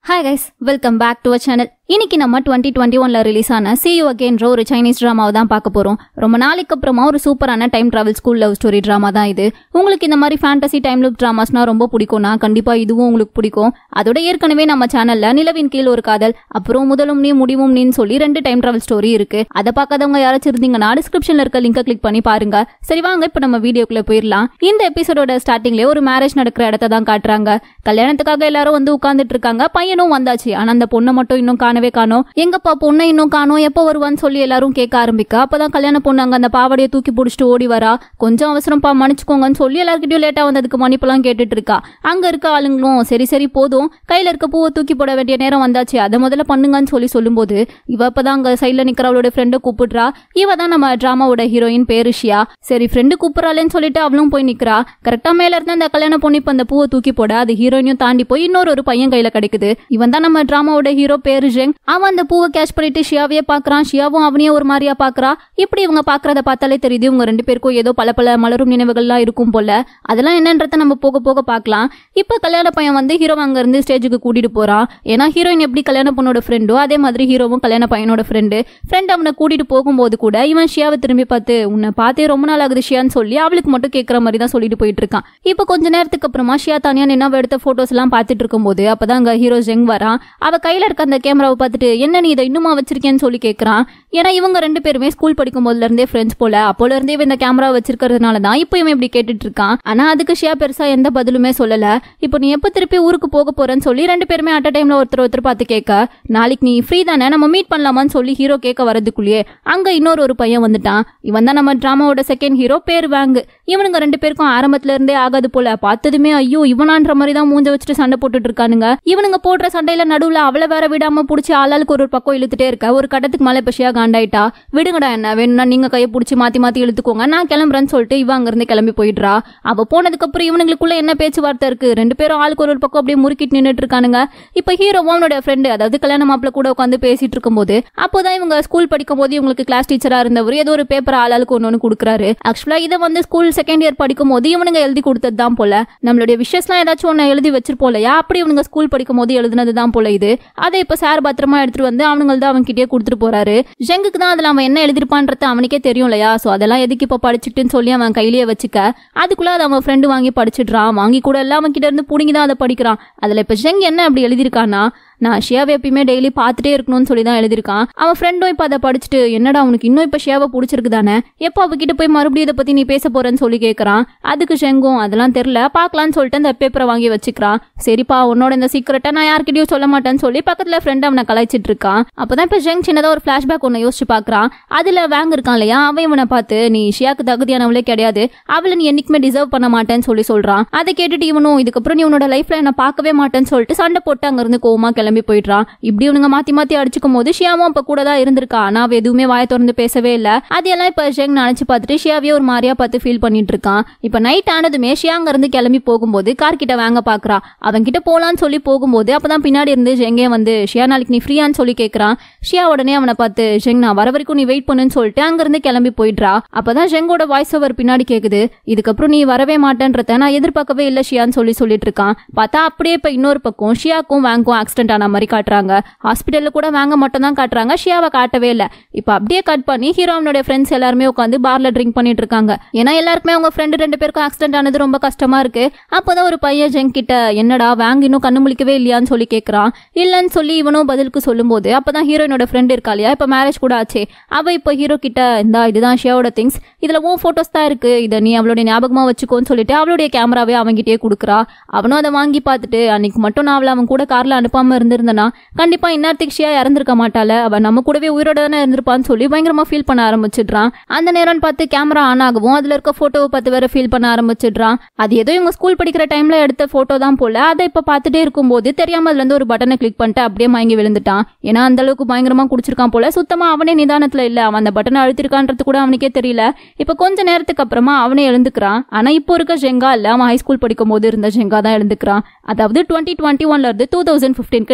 hi guys welcome back to uh channel இன்னைக்கு நம்ம twenty twenty ஒன்ல ரிலீஸ் ஆன சி யூ அகேன்ற ஒரு சைனீஸ் ட்ராமாவை தான் பார்க்க போறோம் ரொம்ப நாளைக்கு அப்புறமா ஒரு சூப்பரான time travel school love story drama தான் இது உங்களுக்கு இந்த மாதிரி ஃபேண்டசி டைம் லுக் ட்ராமாஸ்னா ரொம்ப பிடிக்கும்னா கண்டிப்பா இதுவும் உங்களுக்கு பிடிக்கும் அதோட ஏற்கனவே நம்ம சேனல்ல நிலவின் கீழ் ஒரு காதல் அப்புறம் முதலும் நீ முடிவும் நீன்னு சொல்லி ரெண்டு டைம் டிராவல் ஸ்டோரி இருக்கு அதை பார்க்காதவங்க யாராச்சும் இருந்தீங்கன்னா டிஸ்கிரிப்ஷன்ல இருக்க லிங்கை கிளிக் பண்ணி பாருங்க சரி வாங்க இப்போ நம்ம வீடியோக்குள்ள போயிடலாம் இந்த எபிசோடோட ஸ்டார்டிங்லேயே ஒரு மேரேஜ் நடக்கிற இடத்த தான் காட்டுறாங்க கல்யாணத்துக்காக எல்லாரும் வந்து உட்கார்ந்துட்டு இருக்காங்க பையனும் வந்தாச்சு ஆனா அந்த பொண்ணை மட்டும் இன்னும் காணவே காணோம் எங்கப்பா பொண்ணை இன்னும் காணோம் எப்போ வருவான்னு சொல்லி எல்லாரும் கேட்க ஆரம்பிக்க அப்பதான் கல்யாண பொண்ணு அங்க அந்த பாவாடையை தூக்கி பிடிச்சிட்டு ஓடி வரா கொஞ்சம் அவசரம்ப்பா மன்னிச்சுக்கோங்கன்னு சொல்லி எல்லாருக்கிட்டையும் லேட்டா வந்ததுக்கு மன்னிப்பெல்லாம் கேட்டுட்டு இருக்கா அங்க இருக்க ஆளுங்களும் சரி சரி போதும் கையில இருக்க பூவை தூக்கி போட வேண்டிய நேரம் வந்தாச்சு அதை முதல்ல பண்ணுங்கன்னு சொல்லி சொல்லும்போது இவ இப்பதான் அங்க சைட்ல நிக்கிற அவளோட ஃப்ரெண்டை கூப்பிடுறா இவ தான் நம்ம டிராமாவோட ஹீரோயின் பேரு ஷியா சரி ஃப்ரெண்டு கூப்பிடறாளேன்னு சொல்லிட்டு அவளும் போய் நிக்கிறா கரெக்டா மேல இருந்து அந்த கல்யாண பொண்ணு இப்ப அந்த பூவை தூக்கி போட அது ஹீரோயினையும் தாண்டி போய் இன்னொரு ஒரு பையன் கையில கிடைக்குது இவன் தான் நம்ம டிராமாவோட ஹீரோ பேரு ஜெங் அவன் அந்த பூவை கேட்ச் பண்ணிட்டு ஷியாவையே பாக்குறான் ஷியாவும் அவனையே ஒரு மாதிரியா பாக்குறா இப்படி இவங்க பாக்குறத பார்த்தாலே தெரியுது இவங்க ரெண்டு பேருக்கும் ஏதோ பல பல மலரும் நினைவுகள்லாம் இருக்கும் போல அதெல்லாம் என்னன்றத நம்ம போக போக பார்க்கலாம் இப்ப கல்யாண பையன் வந்து ஹீரோ அங்க இருந்து ஸ்டேஜுக்கு கூட்டிட்டு போறான் ஏன்னா ஹீரோயின் எப்படி கல்யாண பொண்ணோட ஃப்ரெண்டோ அதே மாதிரி ஹீரோவும் கல்யாண பையனோட ஃப்ரெண்டு ஃப்ரெண்ட் அவனை கூட்டிட்டு போகும்போது கூட இவன் ஷியாவை திரும்பி பார்த்து உன்னை பார்த்தே ரொம்ப நாள் ஆகுது ஷியான்னு சொல்லி அவளுக்கு மட்டும் கேட்குற மாதிரி தான் சொல்லிட்டு போயிட்டு இருக்கான் இப்போ கொஞ்ச நேரத்துக்கு அப்புறமா ஷியா தனியா நின்று அவ எடுத்த போட்டோஸ் எல்லாம் பார்த்துட்டு இருக்கும்போது அப்பதான் அங்க ஹீரோ ஜெங் வரான் அவ கையில இருக்க அந்த கேமராவை பார்த்துட்டு என்ன நீ இதை இன்னுமா வச்சிருக்கேன்னு சொல்லி கேட்கறான் ஏன்னா இவங்க ரெண்டு பேருமே ஸ்கூல் படிக்கும் போதுல இருந்தே ஃப்ரெண்ட்ஸ் போல அப்போல இருந்தே இவன் இந்த கேமரா வச்சிருக்கிறதுனால தான் இப்போ இவன் இப்படி கேட்டுட்டு இருக்கான் ஆனா அதுக்கு ஷியா பெருசா எந்த பதிலுமே சொல்லல இப்போ நீ எப்ப திருப்பி ஊருக்கு போக போறேன்னு சொல்லி ரெண்டு பேருமே அட் டைம்ல ஒருத்தர் ஒருத்தர் பார்த்து கேட்க நாளைக்கு நீ ஃப்ரீ தானே நம்ம மீட் பண்ணலாமான்னு சொல்லி ஹீரோ கேட்க வரதுக்குள்ளேயே அங்க இன்னொரு ஒரு பையன் வந்துட்டான் இவன் தான் நம்ம டிராமாவோட செகண்ட் ஹீரோ பேர் வாங்கு இவனுங்க ரெண்டு பேருக்கும் ஆரம்பத்துல இருந்தே ஆகாது போல பார்த்ததுமே ஐயோ இவனான்ற மாதிரி தான் மூஞ்ச வச்சுட்டு சண்டை போட்டுட்டு இருக்கானுங்க இவனுங்க போடுற சண்டையில நடுவுல அவளை வேற விடாம புடிச்சு ஆளாளுக்கு ஒரு ஒரு பக்கம் இழுத்துட்டே இருக்க ஒரு கட்டத்துக்கு மேல இப்ப ஷியா காண்டாயிட்டா விடுங்கடா என்ன வேணும்னா நீங்க கையை புடிச்சு மாத்தி மாத்தி இழுத்துக்கோங்க நான் கிளம்புறேன்னு சொல்லிட்டு இவ அங்க இருந்து கிளம்பி போயிடுறா அவ போனதுக்கு அப்புறம் இவனுங்களுக்குள்ள என்ன பேச்சுவார்த்தை இருக்கு ரெண்டு பேரும் ஆளுக்கு ஒரு ஒரு பக்கம் அப்படியே முறுக்கிட்டு நின்னுட்டு இருக்கானுங்க இப்ப ஹீரோவும் அவனோட ஃப்ரெண்டு அதாவது கல்யாண மாப்பிள்ள கூட உட்காந்து பேசிட்டு இருக்கும்போது அப்போதான் இவங்க ஸ்கூல் படிக்கும் போது இவங்களுக்கு கிளாஸ் டீச்சரா இருந்தவர் ஏதோ ஒரு பேப்பர் ஆளாளுக்கு ஒன்னு ஒன்று கொடுக்குறாரு ஆக்சுவலா இதை வந்து ஸ்கூல் செகண்ட் இயர் படிக்கும் போது இவனுங்க எழுதி கொடுத்தது தான் போல நம்மளுடைய விஷயஸ்லாம் ஏதாச்சும் ஒன்று எழுதி வச்சிருப்போம் இல்லையா அப்படி இவனுங்க ஸ்கூல் படிக்கும் போது எழுதுனது தான் போல இது அதை இப்ப சார் பத்திரமா எடுத்துட்டு வந்து அவனுங்க தான் அவன் கிட்டே கொடுத்துட்டு போறாரு ஜெங்குக்கு தான் அதுல அவன் என்ன எழுதிருப்பான்றது அவனுக்கே தெரியும் இல்லையா சோ அதெல்லாம் எதுக்கு இப்ப படிச்சுட்டுன்னு சொல்லி அவன் கையிலேயே வச்சுக்க அதுக்குள்ள அதை அவன் ஃப்ரெண்டு வாங்கி படிச்சிடுறான் வாங்கி கூட எல்லாம் அவன் கிட்ட இருந்து புடுங்கி தான் அதை படிக்கிறான் அதுல இப்ப ஜெங் என்ன அப்படி எழுதியிருக்கானா நான் ஷியாவை எப்பயுமே டெய்லி பார்த்துட்டே இருக்கணும்னு சொல்லி தான் எழுதியிருக்கான் அவன் ஃப்ரெண்டும் இப்போ அதை படிச்சுட்டு என்னடா உனக்கு இன்னும் இப்போ ஷியாவை பிடிச்சிருக்கு தானே எப்போ அவகிட்ட போய் மறுபடியும் இதை பற்றி நீ பேச போறேன்னு சொல்லி கேட்குறான் அதுக்கு ஷெங்கும் அதெல்லாம் தெரில பார்க்கலான்னு சொல்லிட்டு அந்த பேப்பரை வாங்கி வச்சுக்கிறான் சரிப்பா உன்னோட இந்த சீக்கிரட்டை நான் யார்கிட்டயும் சொல்ல மாட்டேன்னு சொல்லி பக்கத்தில் ஃப்ரெண்ட் அவனை கலாய்ச்சிட்டு இருக்கான் அப்போதான் இப்போ ஷெங் சின்னதாக ஒரு ஃப்ளாஷ்பேக் ஒன்று யோசிச்சு பார்க்குறான் அதில் வேங் இருக்கான் இல்லையா அவன் இவனை பார்த்து நீ ஷியாக்கு தகுதியானவளே கிடையாது அவளை நீ என்னைக்குமே டிசர்வ் பண்ண மாட்டேன்னு சொல்லி சொல்றான் அதை கேட்டுட்டு இவனும் இதுக்கப்புறம் நீ உன்னோட லைஃப்ல என்ன பார்க்கவே மாட்டேன்னு சொல்லிட்டு சண்டை போட்டு அங்கிருந்து கோவமா கிளம்பி போயிடுறான் இப்படி இவனுங்க மாத்தி மாத்தி அடிச்சுக்கும் போது ஷியாவும் அப்ப கூட தான் இருந்திருக்கா ஆனா அவ எதுவுமே வாய திறந்து பேசவே இல்ல அதெல்லாம் இப்ப ஷெங் நினைச்சு பார்த்துட்டு ஷியாவே ஒரு மாதிரியா பார்த்து ஃபீல் பண்ணிட்டு இருக்கான் இப்ப நைட் ஆனதுமே ஷியா அங்க இருந்து கிளம்பி போகும்போது கார் கிட்ட வாங்க பாக்குறா அவன் கிட்ட போலான்னு சொல்லி போகும்போது அப்பதான் பின்னாடி இருந்து ஷெங்கே வந்து ஷியா நாளைக்கு நீ ஃப்ரீயான்னு சொல்லி கேக்குறான் ஷியா உடனே அவனை பார்த்து ஷெங் நான் வர வரைக்கும் நீ வெயிட் பண்ணுன்னு சொல்லிட்டு அங்க இருந்து கிளம்பி போயிடுறா அப்பதான் ஷெங்கோட வாய்ஸ் ஓவர் பின்னாடி கேக்குது இதுக்கப்புறம் நீ வரவே மாட்டேன்றத நான் எதிர்பார்க்கவே இல்ல ஷியான்னு சொல்லி சொல்லிட்டு இருக்கான் பார்த்தா அப்படியே இப்ப இன்னொரு பக்கம் ஷியாக்கும் வேங்கும் ஆக்சிடென்ட் ஆன மாதிரி காட்டுறாங்க ஹாஸ்பிட்டல்ல கூட வேங்க மட்டும் தான் காட்டுறாங்க ஷியாவை காட்டவே இல்ல இப்ப அப்படியே கட் பண்ணி ஹீரோ அவனுடைய ஃப்ரெண்ட்ஸ் எல்லாருமே உட்காந்து பார்ல ட்ரிங்க் பண்ணிட்டு இருக்காங்க ஏன்னா எல்லாருக்குமே அவங்க ஃப்ரெண்டு ரெண்டு பேருக்கும் ஆக்சிடென்ட் ஆனது ரொம்ப கஷ்டமா இருக்கு அப்போதான் ஒரு பையன் ஜெங் கிட்ட என்னடா வேங் இன்னும் கண்ணு முழிக்கவே இல்லையான்னு சொல்லி கேட்கறான் இல்லைன்னு சொல்லி இவனும் பதிலுக்கு சொல்லும்போது அப்பதான் ஹீரோயினோட ஃப்ரெண்ட் இருக்கா இல்லையா இப்ப மேரேஜ் கூட ஆச்சு அவ இப்போ ஹீரோ கிட்ட இந்தா இதுதான் ஷியாவோட திங்ஸ் இதுல உன் போட்டோஸ் தான் இருக்கு இதை நீ அவளுடைய ஞாபகமா வச்சுக்கோன்னு சொல்லிட்டு அவளுடைய கேமராவே அவன்கிட்டயே கொடுக்குறா அவனும் அதை வாங்கி பார்த்துட்டு அன்னைக்கு மட்டும் நான் அவளை அவன் கூட கார்ல அனுப்பாம இருந்திருந்தனா கண்டிப்பா இந்நேரத்துக்கு ஷியா இறந்திருக்க மாட்டாள அவ நம்ம கூடவே உயிரோட தானே இருந்திருப்பான்னு சொல்லி பயங்கரமா ஃபீல் பண்ண ஆரம்பிச்சிடுறான் அந்த நேரம் பார்த்து கேமரா ஆன் ஆகவும் அதுல இருக்க போட்டோவை பார்த்து வேற ஃபீல் பண்ண ஆரம்பிச்சிடுறான் அது ஏதோ இவங்க ஸ்கூல் படிக்கிற டைம்ல எடுத்த போட்டோ தான் போல அதை இப்ப பார்த்துட்டே இருக்கும்போது தெரியாம அதுல இருந்து ஒரு பட்டனை கிளிக் பண்ணிட்டு அப்படியே மயங்கி விழுந்துட்டான் ஏன்னா அந்த அளவுக்கு பயங்கரமா குடிச்சிருக்கான் போல சுத்தமா அவனே நிதானத்துல இல்ல அவன் அந்த பட்டனை அழுத்திருக்கான்றது கூட அவனுக்கே தெரியல இப்ப கொஞ்ச நேரத்துக்கு அப்புறமா அவனே எழுந்துக்கிறான் ஆனா இப்போ இருக்க ஜெங்கா இல்ல அவன் ஹை ஸ்கூல் படிக்கும் போது இருந்த ஜெங்கா தான் எழுந்துக்கிறான் அதாவது டுவெண்ட்டி டுவெண்ட்டி ஒன்ல இருந்து டூ தௌசண்ட் பிப்டீனுக்கு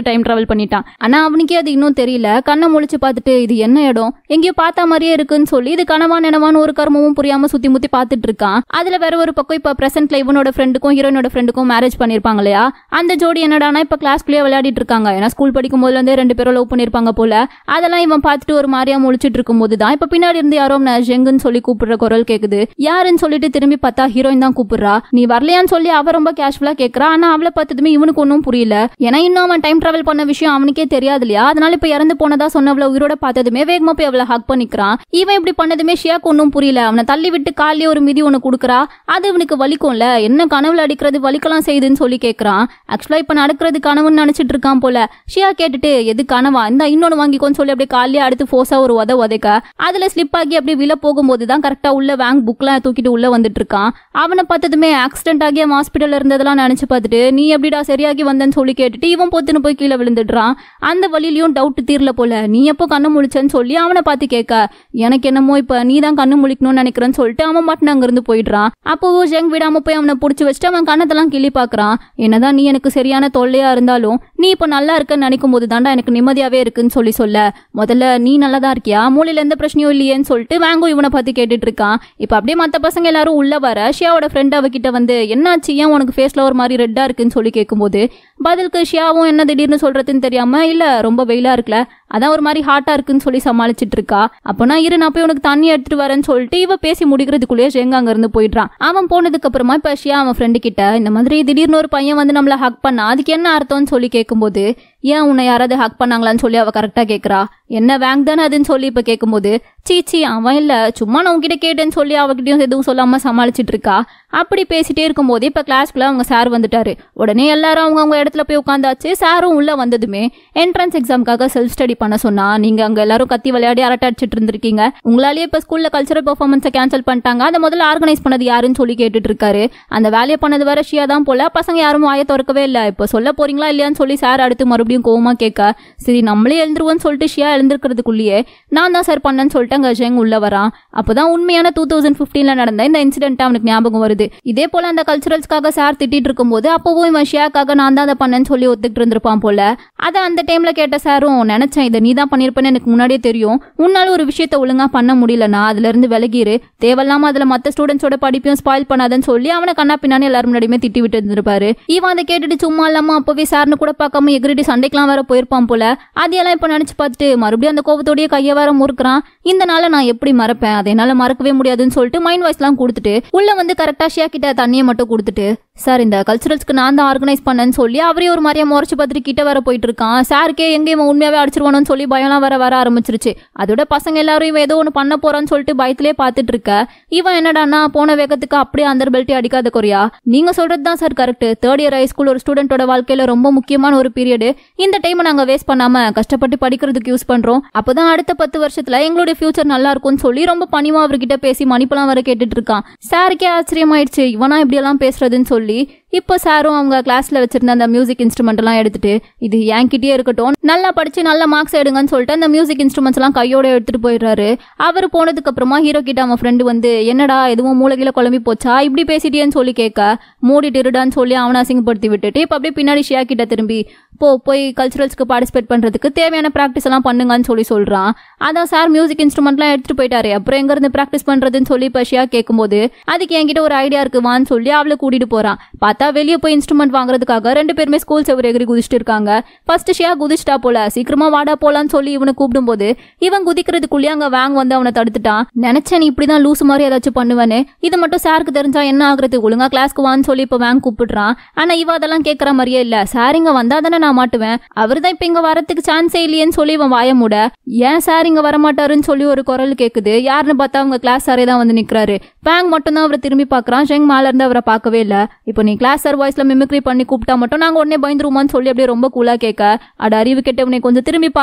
டைம் டிராவல் பண்ணிட்டான் ஆனா அவனுக்கே அது இன்னும் தெரியல கண்ணை முழிச்சு பார்த்துட்டு இது என்ன இடம் எங்கேயோ பார்த்த மாதிரியே இருக்குன்னு சொல்லி இது கனவா நினவான்னு ஒரு கர்மமும் புரியாம சுத்தி முத்தி பார்த்துட்டு இருக்கான் அதுல வேற ஒரு பக்கம் இப்ப பிரசன்ட்ல இவனோட ஃப்ரெண்டுக்கும் ஹீரோயினோட ஃப்ரெண்டுக்கும் மேரேஜ் பண்ணிருப்பாங்க இல்லையா அந்த ஜோடி என்னடானா இப்ப கிளாஸ்க்குள்ளேயே விளையாடிட்டு இருக்காங்க ஏன்னா ஸ்கூல் படிக்கும் போதுல இருந்தே ரெண்டு பேரும் லவ் பண்ணிருப்பாங்க போல அதெல்லாம் இவன் பார்த்துட்டு ஒரு மாதிரியா முழிச்சிட்டு இருக்கும் போது தான் இப்ப பின்னாடி இருந்து யாரோ நான் ஜெங்குன்னு சொல்லி கூப்பிடுற குரல் கேக்குது யாருன்னு சொல்லிட்டு திரும்பி பார்த்தா ஹீரோயின் தான் கூப்பிடுறா நீ வரலையான்னு சொல்லி அவ ரொம்ப கேஷுவலா கேக்குறா ஆனா அவளை பார்த்ததுமே இவனுக்கு ஒன்றும் புரியல ஏன்னா இன்னும் அவன் டைம் டிராவல் பண்ண விஷயம் அவனுக்கே தெரியாது இல்லையா அதனால இப்ப இறந்து போனதா சொன்னவள உயிரோட பார்த்ததுமே வேகமா போய் அவளை ஹக் பண்ணிக்கிறான் இவன் இப்படி பண்ணதுமே ஷியாக்கு ஒன்றும் புரியல அவனை தள்ளி விட்டு காலையே ஒரு மிதி ஒன்று கொடுக்குறா அது இவனுக்கு வலிக்கும்ல என்ன கனவுல அடிக்கிறது வலிக்கலாம் செய்யுதுன்னு சொல்லி கேட்கறான் ஆக்சுவலா இப்ப நடக்கிறது கனவுன்னு நினைச்சிட்டு இருக்கான் போல ஷியா கேட்டுட்டு எது கனவா இந்த இன்னொன்னு வாங்கிக்கோன்னு சொல்லி அப்படியே காலையே அடுத்து ஃபோர்ஸா ஒரு உத உதைக்க அதுல ஸ்லிப் ஆகி அப்படியே விழ போகும்போது தான் கரெக்டா உள்ள வேங்க் புக்லாம் தூக்கிட்டு உள்ள வந்துட்டு இருக்கான் அவனை பார்த்ததுமே ஆக்சிடென்ட் ஆகி அவன் ஹாஸ்பிட்டல்ல இருந்ததெல்லாம் நினைச்சு பார்த்துட்டு நீ எப்படிடா சரியாகி வந்தேன்னு சொல்லி கேட்டுட்டு இவன் பொத்துன்னு போய் கீழே விழுந்துடுறான் அந்த வழியிலயும் டவுட் தீரல போல நீ எப்போ கண்ணு முழிச்சேன்னு சொல்லி அவனை பார்த்து கேட்க எனக்கு என்னமோ இப்ப நீ தான் கண்ணு முழிக்கணும்னு நினைக்கிறேன்னு சொல்லிட்டு அவன் மட்டும் அங்கிருந்து போயிடுறான் அப்போ ஜெங் விடாம போய் அவனை புடிச்சு வச்சுட்டு அவன் கண்ணத்தெல்லாம் கிள்ளி பாக்குறான் என்னதான் நீ எனக்கு சரியான தொல்லையா இருந்தாலும் நீ இப்போ நல்லா இருக்கன்னு நினைக்கும் போது தாண்டா எனக்கு நிம்மதியாவே இருக்குன்னு சொல்லி சொல்ல முதல்ல நீ நல்லா தான் இருக்கியா மூளையில எந்த பிரச்சனையும் இல்லையேன்னு சொல்லிட்டு வேங்கோ இவனை பார்த்து கேட்டுட்டு இருக்கான் இப்போ அப்படியே மற்ற பசங்க எல்லாரும் உள்ள வர ஷியாவோட ஃப்ரெண்ட் அவகிட்ட வந்து என்னாச்சு ஏன் உனக்கு ஃபேஸ்ல ஒரு மாதிரி ரெட்டா இருக்குன்னு சொல்லி கேட்கும்போது பதிலுக்கு ஷியாவும் என்ன திடீர்னு சொல்றதுன்னு தெரியாம இல்ல ரொம்ப வெயிலா இருக்குல்ல அதான் ஒரு மாதிரி ஹாட்டா இருக்குன்னு சொல்லி சமாளிச்சிட்டு இருக்கா அப்போனா இரு நான் போய் உனக்கு தண்ணி எடுத்துட்டு வரேன்னு சொல்லிட்டு இவ பேசி முடிக்கிறதுக்குள்ளேயே ஷேங்க அங்க இருந்து போயிடுறான் அவன் போனதுக்கு அப்புறமா இப்ப ஷியா அவன் ஃப்ரெண்டு கிட்ட இந்த மாதிரி திடீர்னு ஒரு பையன் வந்து நம்மள ஹக் பண்ணா அதுக்கு என்ன அர்த்தம்னு சொல்லி கேட்கும்போது ஏன் உன்னை யாராவது ஹக் பண்ணாங்களான்னு சொல்லி அவ கரெக்டா கேக்குறா என்ன வேங்க் தானே அதுன்னு சொல்லி இப்ப கேட்கும்போது சீச்சி அவன் இல்ல சும்மா நான் உன்கிட்ட கேட்டேன்னு சொல்லி அவகிட்டயும் எதுவும் சொல்லாம சமாளிச்சிட்டு இருக்கா அப்படி பேசிட்டே இருக்கும்போது இப்ப கிளாஸ்க்குள்ள அவங்க சார் வந்துட்டாரு உடனே எல்லாரும் அவங்க அவங்க இடத்துல போய் உட்காந்தாச்சு சாரும் உள்ள வந்ததுமே என்ட்ரன்ஸ் எக்ஸாம்க்காக செல்ஃப் ஸ்டடி பண்ண சொன்னா நீங்க அங்க எல்லாரும் கத்தி விளையாடி அரட்டை அடிச்சிட்டு இருந்திருக்கீங்க உங்களாலேயே இப்ப ஸ்கூல்ல கல்ச்சரல் பெர்ஃபார்மன்ஸை கேன்சல் பண்ணிட்டாங்க அதை முதல்ல ஆர்கனைஸ் பண்ணது யாருன்னு சொல்லி கேட்டுட்டு இருக்காரு அந்த வேலையை பண்ணது வேற ஷியா தான் போல பசங்க யாரும் வாயை திறக்கவே இல்ல இப்போ சொல்ல போறீங்களா இல்லையான்னு சொல்லி சார் அடுத்து மறுபடியும் கோவமா கேட்க சரி நம்மளே எழுந்துருவோம்னு சொல்லிட்டு ஷியா எழுந்திருக்கிறதுக்குள்ளேயே நான் தான் சார் பண்ணேன்னு சொல்லிட்டு அங்க ஜெங் உள்ள வரான் அப்பதான் உண்மையான டூ தௌசண்ட் பிப்டீன்ல நடந்த இந்த இன்சிடென்ட் அவனுக்கு ஞாபகம் வருது இதே போல அந்த கல்ச்சுரல்ஸ்க்காக சார் திட்டிட்டு இருக்கும்போது அப்பவும் இவன் ஷியாக்காக நான் தான் அதை பண்ணேன்னு சொல்லி ஒத்துக்கிட்டு இருந்திருப்பான் போல அதை அந்த டைம்ல கேட்ட சாரும் நினைச்சேன் இதை நீ தான் பண்ணிருப்பேன்னு எனக்கு முன்னாடியே தெரியும் உன்னால ஒரு விஷயத்த ஒழுங்கா பண்ண முடியலனா அதுல இருந்து விலகிரு தேவையில்லாம அதுல மத்த ஸ்டூடெண்ட்ஸோட படிப்பையும் ஸ்பாயில் பண்ணாதன்னு சொல்லி அவனை கண்ணா பின்னாடி எல்லாரும் முன்னாடியுமே திட்டி விட்டு இருந்திருப்பாரு இவன் அதை கேட்டுட்டு சும்மா இல்லாம அப்பவே சார்னு கூட பார்க்காம எகிரிட்டு சண்டைக்கெல்லாம் வேற போயிருப்பான் போல அதையெல்லாம் இப்ப நினைச்சு பார்த்துட்டு மறுபடியும் அந்த கோபத்தோடய கைய வேற முறுக்குறான் இந்த நாளை நான் எப்படி மறப்பேன் அதை என்னால மறக்கவே முடியாதுன்னு சொல்லிட்டு மைண்ட் வாய்ஸ்லாம் கொடுத்துட்டு உள்ள வந்து கரெக்டா ஷியா கிட்ட தண்ணியை மட்டும் கொடுத்துட்டு சார் இந்த கல்ச்சுரல்ஸ்க்கு நான் தான் ஆர்கனைஸ் பண்ணேன்னு சொல்லி அவரே ஒரு மாதிரியா முறைச்சு பார்த்துட்டு கிட்ட வர போயிட்டு இருக்கான் சாருக்கே எங்க இவன் உண்மையாவே அடிச்சிருவானோன்னு சொல்லி பயம்லாம் வர வர ஆரம்பிச்சிருச்சு அதோட பசங்க எல்லாரும் இவன் ஏதோ ஒன்று பண்ண போறான்னு சொல்லிட்டு பயத்திலே பார்த்துட்டு இருக்க இவன் என்னடான்னா போன வேகத்துக்கு அப்படியே அந்த பெல்ட்டி அடிக்காத குறையா நீங்க சொல்றது தான் sir correct third year high school ஒரு ஸ்டூடெண்டோட வாழ்க்கையில ரொம்ப முக்கியமான ஒரு பீரியடு இந்த டைம் நாங்க வேஸ்ட் பண்ணாம கஷ்டப்பட்டு படிக்கிறதுக்கு யூஸ் பண்றோம் அப்பதான் அடுத்த பத்து வருஷத்துல எங்களுடைய ஃபியூச்சர் நல்லா இருக்கும்னு சொல்லி ரொம்ப பணிவா அவர்கிட்ட பேசி மணிப்பெல்லாம் வர கேட்டுட்டு இருக்கான் சாருக்கே ஆச்சரியமாயிடுச்சு இவனா இப்படி எல்லாம் பேசுறதுன்னு சொல்லி இப்போ சாரும் அவங்க கிளாஸ்ல வச்சிருந்த அந்த மியூசிக் இன்ஸ்ட்ருமெண்ட் எல்லாம் எடுத்துட்டு இது என்கிட்டயே இருக்கட்டும் நல்லா படிச்சு நல்ல மார்க்ஸ் எடுங்கன்னு சொல்லிட்டு அந்த மியூசிக் இன்ஸ்ட்ருமெண்ட்ஸ் எல்லாம் கையோட எடுத்துட்டு போயிடுறாரு அவர் போனதுக்கு அப்புறமா ஹீரோ கிட்ட அவன் ஃப்ரெண்டு வந்து என்னடா எதுவும் மூளைகில குழம்பி போச்சா இப்படி பேசிட்டியேன்னு சொல்லி கேட்க மூடிட்டு இருடான்னு சொல்லி அவனை அசிங்கப்படுத்தி விட்டுட்டு இப்போ அப்படியே பின்னாடி ஷியா கிட்ட திரும்பி போ போய் கல்ச்சுரல்ஸ்க்கு பார்ட்டிசிபேட் பண்றதுக்கு தேவையான ப்ராக்டிஸ் எல்லாம் பண்ணுங்கன்னு சொல்லி சொல்றான் அதான் சார் மியூசிக் இன்ஸ்ட்ருமெண்ட்லாம் எடுத்துட்டு போயிட்டாரு அப்புறம் எங்க இருந்து ப்ராக்டிஸ் பண்றதுன்னு சொல்லி இப்போ ஷியா கேட்கும்போது அதுக்கு என்கிட்ட ஒரு ஐடியா இருக்குவான்னு சொல்லி அவளை கூட்டிட்டு போறான் பார்த்தா வெளியே போய் இன்ஸ்ட்ருமெண்ட் வாங்குறதுக்காக ரெண்டு பேருமே ஸ்கூல் செவரு எகிரி குதிச்சிட்டு இருக்காங்க ஃபர்ஸ்ட் ஷியா குதிச்சிட்டா போல சீக்கிரமா வாடா போலான்னு சொல்லி இவனை கூப்பிடும்போது இவன் குதிக்கிறதுக்குள்ளேயே அங்க வேங் வந்து அவனை தடுத்துட்டான் நினைச்சேன் நீ இப்படிதான் லூசு மாதிரி ஏதாச்சும் பண்ணுவேன்னு இது மட்டும் சாருக்கு தெரிஞ்சா என்ன ஆகுறது ஒழுங்கா கிளாஸ்க்கு வான்னு சொல்லி இப்போ வேங் கூப்பிடுறான் ஆனா இவ அதெல்லாம் கேட்கற மாதிரியே இல்ல சார் இங்க வந்தா தானே நான் மாட்டுவேன் அவர் தான் இப்ப இங்க வரத்துக்கு சான்ஸே இல்லையேன்னு சொல்லி இவன் வாய மூட ஏன் சார் இங்க வரமாட்டாருன்னு சொல்லி ஒரு குரல் கேக்குது யாருன்னு பார்த்தா அவங்க கிளாஸ் சாரே தான் வந்து நிக்கிறாரு வேங் மட்டும் தான் அவரை திரும்பி பாக்குறான் ஷெங் மேல இருந்து அவரை பார்க்கவே இல்ல இப்போ நீ கிளாஸ் சார் வாய்ஸ்ல மிமிக்ரி பண்ணி கூப்பிட்டா மட்டும் நாங்க உடனே பயந்துருமான்னு சொல்லி அப்படியே ரொம்ப கூலா கேட்க அட அறிவு கெட்டவனை கொஞ்சம் திரும்பி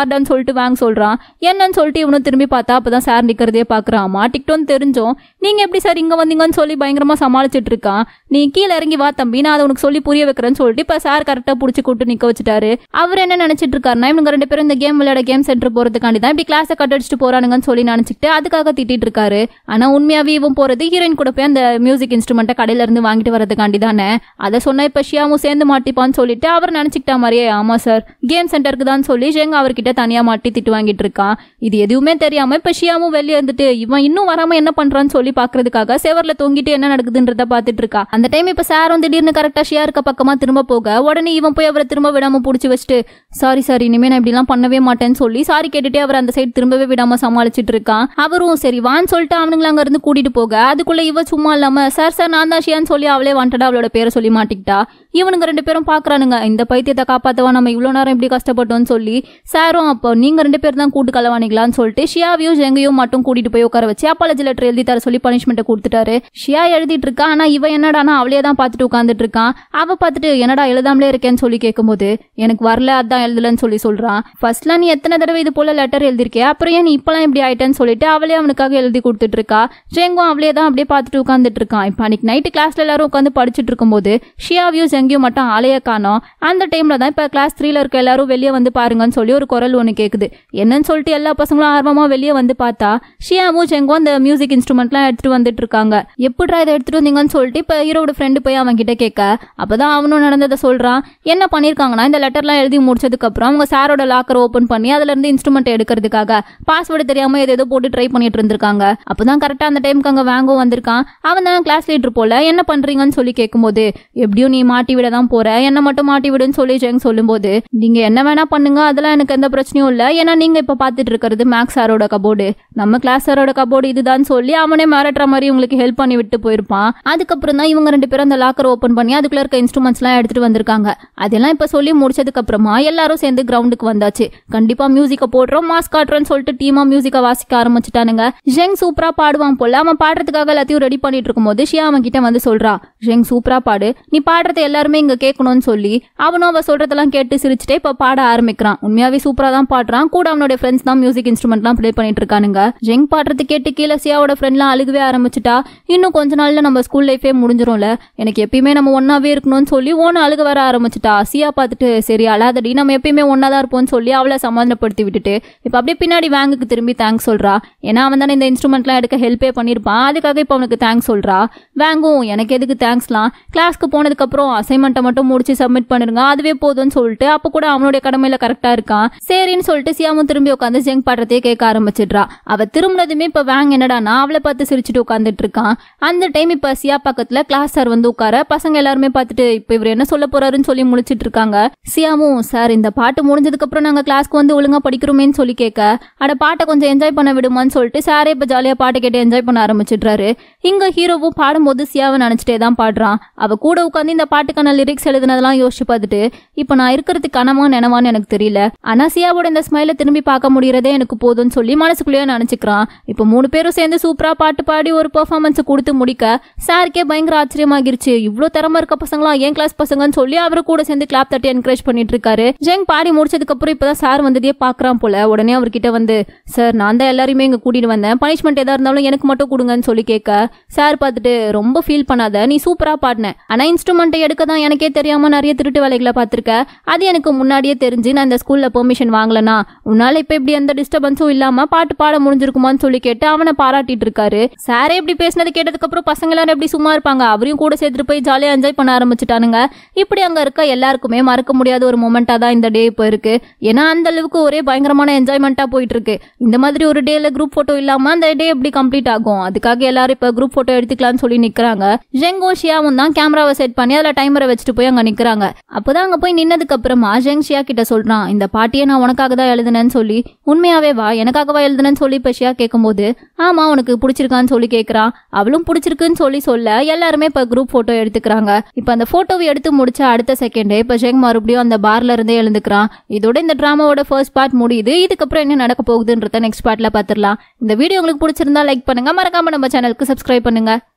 பாருடான்னு சொல்லிட்டு வாங்க சொல்றான் என்னன்னு சொல்லிட்டு இவனும் திரும்பி பார்த்தா அப்பதான் சார் நிக்கிறதே பாக்குறான் மாட்டிக்கிட்டோன்னு தெரிஞ்சோம் நீங்க எப்படி சார் இங்க வந்தீங்கன்னு சொல்லி பயங்கரமா சமாளிச்சிட்டு இருக்கான் நீ கீழே இறங்கி வா தம்பி நான் அதை உனக்கு சொல்லி புரிய வைக்கிறேன்னு சொல்லிட்டு இப்ப சார் கரெக்டா புடிச்சு கூட்டு நிக்க வச்சுட்டாரு அவர் என்ன நினைச்சிட்டு இருக்காருன்னா இவங்க ரெண்டு பேரும் இந்த கேம் விளையாட கேம் சென்டர் போறதுக்காண்டி தான் இப்படி கிளாஸை கட் அடிச்சுட்டு போறானுங்கன்னு சொல்லி நினைச்சிட்டு அதுக்காக திட்டிட்டு இருக்காரு ஆனா உண்மையாவே இவன் போறது ஹீரோயின் கூட போய் அந்த மியூசிக் இன்ஸ்ட்ருமெண்ட்டை கடையில இருந்து வாங்கிட்டு வரதுக்காண்டி தானே அதை சொன்னா இப்ப ஷியாவும் சேர்ந்து மாட்டிப்பான்னு சொல்லிட்டு அவர் நினைச்சுக்கிட்டா மாதிரியே ஆமா சார் கேம் சென்டருக்கு தான் சொல்லி ஷெங் அவர்கிட்ட தனியா மாட்டி திட்டு வாங்கிட்டு இருக்கான் இது எதுவுமே தெரியாம இப்ப ஷியாவும் வெளியே இருந்துட்டு இவன் இன்னும் வராம என்ன பண்றான்னு சொல்லி பாக்குறதுக்காக செவர்ல தொங்கிட்டு என்ன நடக்குதுன்றத பாத்துட்டு இருக்கா அந்த டைம் இப்ப சாரும் திடீர்னு கரெக்டா ஷியா இருக்க பக்கமா திரும்ப போக உடனே இவன் போய் அவரை திரும்ப விடாம புடிச்சு வச்சுட்டு சாரி சார் இனிமே நான் இப்படிலாம் பண்ணவே மாட்டேன்னு சொல்லி சாரி கேட்டுட்டே அவர் அந்த சைடு திரும்பவே விடாம சமாளிச்சிட்டு இருக்கான் அவரும் சரி வான்னு சொல்லிட்டு அவனுங்களை அங்க இருந்து கூட்டிட்டு போக அதுக்குள்ள இவ சும்மா இல்லாம சார் சார் நான் தான் ஷியான்னு சொல்லி அவளே வாண்டடா அவளோட பேரை சொல்லி மாட்டிக்கிட்டா இவனுங்க ரெண்டு பேரும் பாக்குறானுங்க இந்த பைத்தியத்தை காப்பாத்தவா நம்ம இவ்வளவு நேரம் இப்படி கஷ்டப்பட்டோம்னு சொல்லி சாரும் அப்போ நீங்க ரெண்டு பேர் தான் கூட்டு கலவானிக்கலாம்னு சொல்லிட்டு ஷியாவையும் ஜெங்கையும் மட்டும் கூட்டிட்டு போய் உட்கார வச்சு அப்பாலஜி லெட்டர் எழுதி தர சொல்லி பனிஷ்மெண்ட் கொடுத்துட்டாரு ஷியா எழுதிட்டு இருக்கா ஆனா இவ என்னடானா அவளே தான் பார்த்துட்டு உட்காந்துட்டு இருக்கான் அவ பார்த்துட்டு என்னடா எழுதாமலே இருக்கேன்னு சொல்லி கேட்கும்போது எனக்கு வரல அதான் எழுதலன்னு சொல்லி சொல்றான் ஃபர்ஸ்ட்ல நீ எத்தனை தடவை இது போல லெட்டர் எழுதிருக்கே அப்புறம் ஏன் நீ இப்பெல்லாம் இப்படி ஆயிட்டேன்னு சொல்லிட்டு அவளே அவனுக்காக எழுதி கொடுத்துட்டு இருக்கா ஜெங்கும் அவளே தான் அப்படியே பார்த்துட்டு உட்காந்துட்டு இருக்கான் இப்போ அன்னைக்கு நைட்டு கிளாஸ்ல எல்லாரும் உட்காந்து படிச்சுட்டு இருக்கும்போது ஷியாவையும் ஜெங்கியும் மட்டும் ஆளைய காணோம் அந்த டைம்ல தான் இப்போ கிளாஸ் த்ரீல இருக்க எல்லாரும் வெளியே வந்து பாருங்கன்னு சொல்லி ஒரு குரல் ஒன்று கேக்குது என்னன்னு சொல்லிட்டு எல்லா பசங்களும் ஆர்வமா வெளியே வந்து பார்த்தா ஷியாவும் ஜெங்கும் அந்த மியூசிக் இன்ஸ்ட்ருமெண்ட்லாம் எடுத்துட்டு வந்துட்டு இருக்காங்க எப்படிடா இதை எடுத்துட்டு வந்தீங்கன்னு சொல்லிட்டு இப்போ ஹீரோட ஃப்ரெண்டு போய் அவன் கிட்ட கேட்க அப்பதான் அவனும் நடந்ததை சொல்றான் என்ன பண்ணிருக்காங்கன்னா இந்த லெட்டர்லாம் எழுதி முடிச்சதுக்கு அப்புறம் அவங்க சாரோட லாக்கர் ஓபன் பண்ணி அதுல இருந்து இன்ஸ்ட்ருமெண்ட் எடுக்கிறதுக்காக பாஸ்வேர்டு தெரியாம ஏதோ ஏதோ போட்டு ட்ரை பண்ணிட்டு இருந்திருக்காங்க அப்பதான் கரெக்டா அந்த டைமுக்கு அங்க வாங்கவும் வந்திருக்கான் அவன் தான் கிளாஸ் லீடர் போல என்ன பண்றீங்கன்னு சொல்லி கேட்கும்போது எப்படியும் நீ மாட்டி விட தான் போற என்ன மட்டும் மாட்டி விடுன்னு சொல்லி ஜெங் சொல்லும்போது நீங்க என்ன வேணா பண்ணுங்க அதெல்லாம் எனக்கு எந்த பிரச்சனையும் இல்ல ஏன்னா நீங்க இப்ப பாத்துட்டு இருக்கிறது மேக்ஸ் சாரோட கபோர்டு நம்ம கிளாஸ் சாரோட கபோர்டு இதுதான் சொல்லி அவனே மிரட்டுற மாதிரி உங்களுக்கு ஹெல்ப் பண்ணி விட்டு போயிருப்பான் அதுக்கப்புறம் தான் இவங்க ரெண்டு பேரும் அந்த லாக்கர் ஓபன் பண்ணி அதுக்குள்ள இருக்க இன்ஸ்ட்ருமெண்ட்ஸ் எல்லாம் எடுத்துட்டு வந்திருக்காங்க அதெல்லாம் இப்ப சொல்லி முடிச்சதுக்கு அப்புறமா எல்லாரும் சேர்ந்து கிரவுண்டுக்கு வந்தாச்சு கண்டிப்பா மியூசிக்க போடுறோம் மாஸ் காட்டுறோம்னு சொல்லிட்டு டீமா மியூசிக்க வாசிக்க ஆரம்பிச்சுட்டானுங்க ஜெங் சூப்பரா பாடுவான் போல அவன் பாடுறதுக்காக எல்லாத்தையும் ரெடி பண்ணிட்டு இருக்கும்போது ஷியா அவன் கிட்ட வந்து சொல்றா ஜெங் சூப்பரா பாடு நீ பாடுறத எல்லாருமே இங்க கேட்கணும்னு சொல்லி அவனும் அவ சொல்றதெல்லாம் கேட்டு சிரிச்சுட்டே இப்ப பாட ஆரம்பிக்கிறான் உண்மையாவே சூப்பரா தான் பாடுறான் கூட அவனோட ஃப்ரெண்ட்ஸ் தான் மியூசிக் இன்ஸ்ட்ருமெண்ட்லாம் ப்ளே பண்ணிட்டு இருக்கானுங்க ஜெங் பாடுறது கேட்டு கீழே சியாவோட ஃப்ரெண்ட்லாம் அழுகவே ஆரம்பிச்சுட்டா இன்னும் கொஞ்ச நாள்ல நம்ம ஸ்கூல் லைஃபே முடிஞ்சிரும்ல எனக்கு எப்பயுமே நம்ம ஒன்னாவே இருக்கணும்னு சொல்லி ஒன்னு அழுக வர ஆரம்பிச்சுட்டா சியா பார்த்துட்டு சரி அழாதடி நம்ம எப்பயுமே ஒன்னா தான் இருப்போம்னு சொல்லி அவளை சமாதானப்படுத்தி விட்டுட்டு இப்போ அப்படியே பின்னாடி வேங்குக்கு திரும்பி தேங்க்ஸ் சொல்றா ஏன்னா அவன் தானே இந்த இன்ஸ்ட்ருமெண்ட்லாம் எடுக்க ஹெல்ப்பே பண்ணியிருப்பான் அதுக்காக இப்போ அவனுக்கு தேங்க்ஸ் சொல்றா வேங்கும் எனக்கு எதுக்கு தேங்க்ஸ்லாம் கிளாஸ்க்கு போனதுக்கப்புறம் அசைன்மெண்ட்டை மட்டும் முடிச்சு சப்மிட் பண்ணிருங்க அதுவே போதும்னு சொல்லிட்டு அப்போ கூட அவனுடைய கடமையில கரெக்டா இருக்கான் சரின்னு சொல்லிட்டு சியாமும் திரும்பி உட்காந்து ஜெங் பாடுறதே கேட்க ஆரம்பிச்சிடுறா அவ திரும்பினதுமே இப்போ வேங் என்னடானா அவளை பார்த்து சிரிச்சுட்டு உட்காந்துட்டு இருக்கான் அந்த டைம் இப்போ சியா பக்கத்துல கிளாஸ் சார் வந்து உட்கார பசங்க எல்லாருமே பார்த்துட்டு இப்போ இவர் என்ன சொல்ல போறாருன்னு சொல்லி முடிச்சிட்டு இருக்காங்க சியாமும் சார் இந்த பாட்டு முடிஞ்சதுக்கு அப்புறம் நாங்க கிளாஸ்க்கு வந்து ஒழுங்கா படிக்கிறோமேன்னு சொல்லி கேட்க அட பாட்டை கொஞ்சம் என்ஜாய் பண்ண விடுமான்னு சொல்லிட்டு சாரே இப்போ ஜாலியா பாட்டு கேட்டு என்ஜாய் பண்ண ஆரம்பிச்சிடுறாரு இங்க ஹீரோவும் பாடும்போது சியாவை நினைச்சிட்டே தான் பாடுறான் அவ கூட உட்காந்து இந்த பாட்டுக்கான லிரிக்ஸ் எழுதுனதெல்லாம் யோசிச்சு பார்த்துட்டு இப்போ நான் இருக்கிறது கனமா நினவான்னு எனக்கு தெரியல ஆனா சியாவோட இந்த ஸ்மைல திரும்பி பார்க்க முடியறதே எனக்கு போதும்னு சொல்லி மனசுக்குள்ளேயே நினைச்சுக்கிறான் இப்போ மூணு பேரும் சேர்ந்து சூப்பரா பாட்டு பாடி ஒரு பெர்ஃபார்மன்ஸ் கொடுத்து முடிக்க சாருக்கே பயங்கர ஆச்சரியமாகிருச்சு இவ்ளோ திறமை இருக்க பசங்களா ஏன் கிளாஸ் பசங்கன்னு சொல்லி அவரு கூட சேர்ந்து கிளாப் தட்டி என்கரேஜ் பண்ணிட்டு இருக்காரு ஜெங் பாடி முடிச்சதுக்கு அப்புறம் இப்பதான் சார் வந்ததே பாக்குறான் போல உடனே அவர்கிட்ட வந்து சார் நான் தான் எல்லாரையுமே இங்க கூட்டிட்டு வந்தேன் பனிஷ்மெண்ட் எதா இருந்தாலும் எனக்கு மட்டும் கொடுங்கன்னு சொல்லி கேட்க சார் பார்த்துட்டு ரொம்ப ஃபீல் பண்ணாத நீ சூப்பரா பாடின ஆனா இன்ஸ்ட்ருமெண்ட்டை எடுக்க தான் எனக்கே தெரியாம நிறைய திருட்டு வேலைகளை பார்த்திருக்க அது எனக்கு முன்னாடியே தெரிஞ்சு நான் இந்த ஸ்கூல்ல பெர்மிஷன் வாங்கலனா உன்னால இப்ப இப்படி எந்த டிஸ்டர்பன்ஸும் இல்லாம பாட்டு பாட முடிஞ்சிருக்குமான்னு சொல்லி கேட்டு அவனை பாராட்டிட்டு இருக்காரு சாரே இப்படி பேசினது கேட்டதுக்கு அப்புறம் பசங்க எல்லாரும் எப்படி சும்மா இருப்பாங்க அவரையும் கூட சேர்த்துட்டு போய் ஜாலியா என்ஜாய் பண்ண ஆரம்பிச்சுட்டானுங்க இப்படி அங்க இருக்க எல்லாருக்குமே மறக்க முடியாத ஒரு மொமெண்டா தான் இந்த டே இப்போ இருக்கு ஏன்னா அந்த அளவுக்கு ஒரே பயங்கரமான என்ஜாய்மெண்ட்டா போயிட்டு இருக்கு இந்த மாதிரி ஒரு டேல குரூப் போட்டோ இல்லாம அந்த டே எப்படி கம்ப்ளீட் ஆகும் அதுக்காக எல்லாரும் இப்ப குரூப் போட்டோ எடுத்துக்கலாம்னு சொல்லி நிக்கிறாங்க ஜெங்கோ ஷியாவும் தான் கேமராவை செட் பண்ணி அதுல டைமரை வச்சுட்டு போய் அங்க நிக்கிறாங்க அப்பதான் அங்க போய் நின்னதுக்கு அப்புறமா ஜெங் ஷியா கிட்ட சொல்றான் இந்த பாட்டியை நான் உனக்காக தான் எழுதுனேன்னு சொல்லி உண்மையாவே வா எனக்காகவா எழுதுனேன்னு சொல்லி இப்ப ஷியா கேட்கும்போது ஆமா உனக்கு பிடிச்சிருக்கான்னு சொல்லி கேக்குறான் அவளும் பிடிச்சிருக்குன்னு சொல்லி சொல்ல எல்லாருமே இப்ப குரூப் போட்டோ எடுத்துக்கிறாங்க இப்ப அந்த போட்டோவை எடுத்து முடிச்ச அடுத்த செகண்டே இப்ப ஜெங் மறுபடியும் அந்த பார்ல இருந்தே எழுந்துக்கிறான் இதோட இந்த டிராமாவோட ஃபர்ஸ்ட் பார்ட் முடியுது இதுக்கப்புறம் என்ன நடக்க போகுதுன்றத நெக்ஸ்ட் பார்ட்ல பாத்துரலாம் இந்த வீடியோ உங்களுக்கு பிடிச்சிருந்தா லைக் பண்ணுங்க மறக்காம நம்ம சேனலுக்கு சப்ஸ்கிரைப் பண்ணுங்க